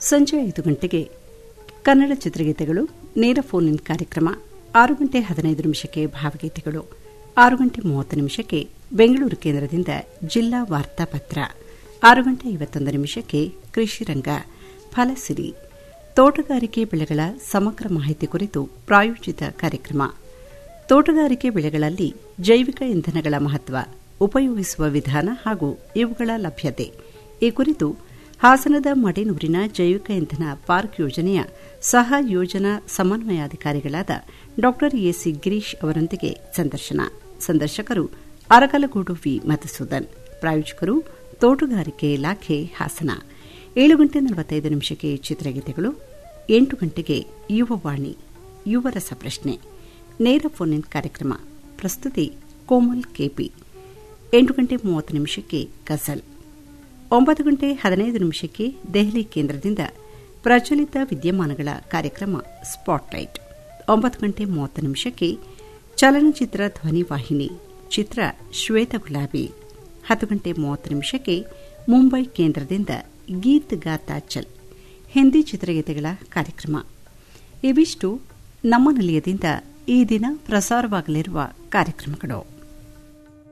ಸಂಜೆ ಐದು ಗಂಟೆಗೆ ಕನ್ನಡ ಚಿತ್ರಗೀತೆಗಳು ನೇರ ಫೋನ್ ಇನ್ ಕಾರ್ಯಕ್ರಮ ಆರು ಗಂಟೆ ಹದಿನೈದು ನಿಮಿಷಕ್ಕೆ ಭಾವಗೀತೆಗಳು ಆರು ಗಂಟೆ ಮೂವತ್ತು ನಿಮಿಷಕ್ಕೆ ಬೆಂಗಳೂರು ಕೇಂದ್ರದಿಂದ ಜಿಲ್ಲಾ ವಾರ್ತಾಪತ್ರ ಆರು ಗಂಟೆ ಐವತ್ತೊಂದು ನಿಮಿಷಕ್ಕೆ ಕೃಷಿ ರಂಗ ಫಲಸಿರಿ ತೋಟಗಾರಿಕೆ ಬೆಳೆಗಳ ಸಮಗ್ರ ಮಾಹಿತಿ ಕುರಿತು ಪ್ರಾಯೋಜಿತ ಕಾರ್ಯಕ್ರಮ ತೋಟಗಾರಿಕೆ ಬೆಳೆಗಳಲ್ಲಿ ಜೈವಿಕ ಇಂಧನಗಳ ಮಹತ್ವ ಉಪಯೋಗಿಸುವ ವಿಧಾನ ಹಾಗೂ ಇವುಗಳ ಲಭ್ಯತೆ ಈ ಕುರಿತು ಹಾಸನದ ಮಡೆನೂರಿನ ಜೈವಿಕ ಇಂಧನ ಪಾರ್ಕ್ ಯೋಜನೆಯ ಸಹ ಯೋಜನಾ ಸಮನ್ವಯಾಧಿಕಾರಿಗಳಾದ ಡಾ ಎಸಿ ಗಿರೀಶ್ ಅವರೊಂದಿಗೆ ಸಂದರ್ಶನ ಸಂದರ್ಶಕರು ಅರಕಲಗೂಡು ವಿ ಮಧುಸೂದನ್ ಪ್ರಾಯೋಜಕರು ತೋಟಗಾರಿಕೆ ಇಲಾಖೆ ಹಾಸನ ಏಳು ಗಂಟೆ ನಲವತ್ತೈದು ನಿಮಿಷಕ್ಕೆ ಚಿತ್ರಗೀತೆಗಳು ಎಂಟು ಗಂಟೆಗೆ ಯುವವಾಣಿ ಯುವ ರಸಪ್ರಶ್ನೆ ನೇರ ಫೋನ್ ಇನ್ ಕಾರ್ಯಕ್ರಮ ಪ್ರಸ್ತುತಿ ಕೋಮಲ್ ಕೆಪಿ ಎಂಟು ಗಂಟೆ ಮೂವತ್ತು ನಿಮಿಷಕ್ಕೆ ಗಜಲ್ ಒಂಬತ್ತು ಗಂಟೆ ಹದಿನೈದು ನಿಮಿಷಕ್ಕೆ ದೆಹಲಿ ಕೇಂದ್ರದಿಂದ ಪ್ರಚಲಿತ ವಿದ್ಯಮಾನಗಳ ಕಾರ್ಯಕ್ರಮ ಸ್ಪಾಟ್ಲೈಟ್ ಒಂಬತ್ತು ಗಂಟೆ ಮೂವತ್ತು ನಿಮಿಷಕ್ಕೆ ಚಲನಚಿತ್ರ ಧ್ವನಿವಾಹಿನಿ ಚಿತ್ರ ಶ್ವೇತ ಗುಲಾಬಿ ಹತ್ತು ಗಂಟೆ ಮೂವತ್ತು ನಿಮಿಷಕ್ಕೆ ಮುಂಬೈ ಕೇಂದ್ರದಿಂದ ಗೀತ್ ಗಾತಾ ಚಲ್ ಹಿಂದಿ ಚಿತ್ರಗೀತೆಗಳ ಕಾರ್ಯಕ್ರಮ ಇವಿಷ್ಟು ನಮ್ಮ ನಿಲಯದಿಂದ ಈ ದಿನ ಪ್ರಸಾರವಾಗಲಿರುವ ಕಾರ್ಯಕ್ರಮಗಳು